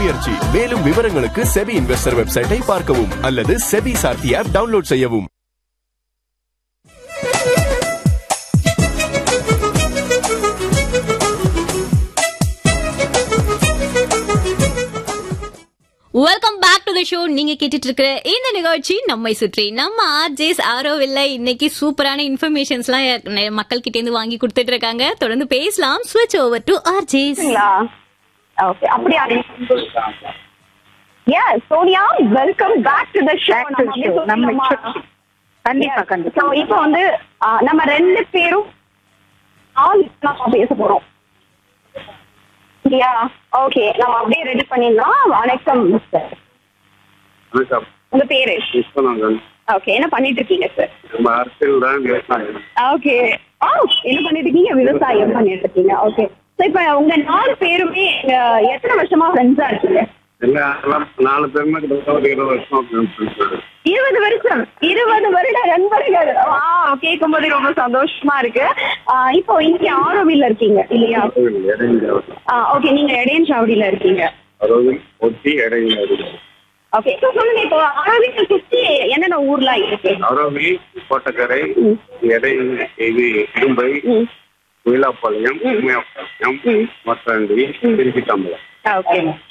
முயற்சி மேலும் விவரங்களுக்கு செபி இன்வெஸ்டர் வெப்சைட்டை பார்க்கவும் அல்லது செபி சார்த்தி ஆப் டவுன்லோட் செய்யவும் welcome back to the show நீங்க கேட்டுட்டு இருக்கிற இந்த நிகழ்ச்சி நம்மை சுற்றி நம்ம ஆர்ஜேஸ் ஆரோவில்ல இன்னைக்கு சூப்பரான இன்ஃபர்மேஷன்ஸ்லாம் நெ- மக்கள் கிட்ட இருந்து வாங்கி கொடுத்துட்டு இருக்காங்க தொடர்ந்து பேசலாம் ஸ்விட்ச் ஓவர் டு ஆர்ஜேஸ் ஓகே அப்படியா yes Sonia welcome back to the show Back to the show. நம்ம show. கண்டிப்பா கண்டிப்பா ஸோ இப்போ வந்து ஆ, நம்ம ரெண்டு பேரும் ஆல் நம்ம பேச போறோம் யா ஓகே நம்ம அப்படியே ரெடி பண்ணிடலாம் வணக்கம் சார் வணக்கம் உங்க பேரு விஸ்வநாதன் ஓகே என்ன பண்ணிட்டு இருக்கீங்க சார் நம்ம அரசியல் தான் விவசாயம் ஓகே ஆ என்ன பண்ணிட்டு இருக்கீங்க விவசாயம் பண்ணிட்டு இருக்கீங்க ஓகே ஸோ இப்போ உங்க நாலு பேருமே அஹ், எத்தனை வருஷமா ஃப்ரெண்ட்ஸா இருக்கீங்க எல்லாம் எல்லாம் நாலு பேருமே கிட்டத்தட்ட ஒரு இருபது வருஷம் friends இருக்காங்க. இருபது வருஷம் இருபது வருட நண்பர்கள் வா கேட்கும் போது ரொம்ப சந்தோஷமா இருக்கு ஆ, இப்போ இங்க ஆரோவில்ல இருக்கீங்க இல்லையா இடையில ஓகே நீங்க இடையன்சாவடியில இருக்கீங்க அறுபது ஒட்டி இடையில ஓகே இப்போ சொல்லுங்க இப்போ ஆரோவில்ல சுத்தி என்னென்ன ஊர்லாம் இருக்கு அரோவி கோட்டக்கரை எடை இது இரும்பை குயிலாப்பாளையம் உமையாப்பாளையம் மத்தாண்டி திருச்சி தாம்பலம் ஓகே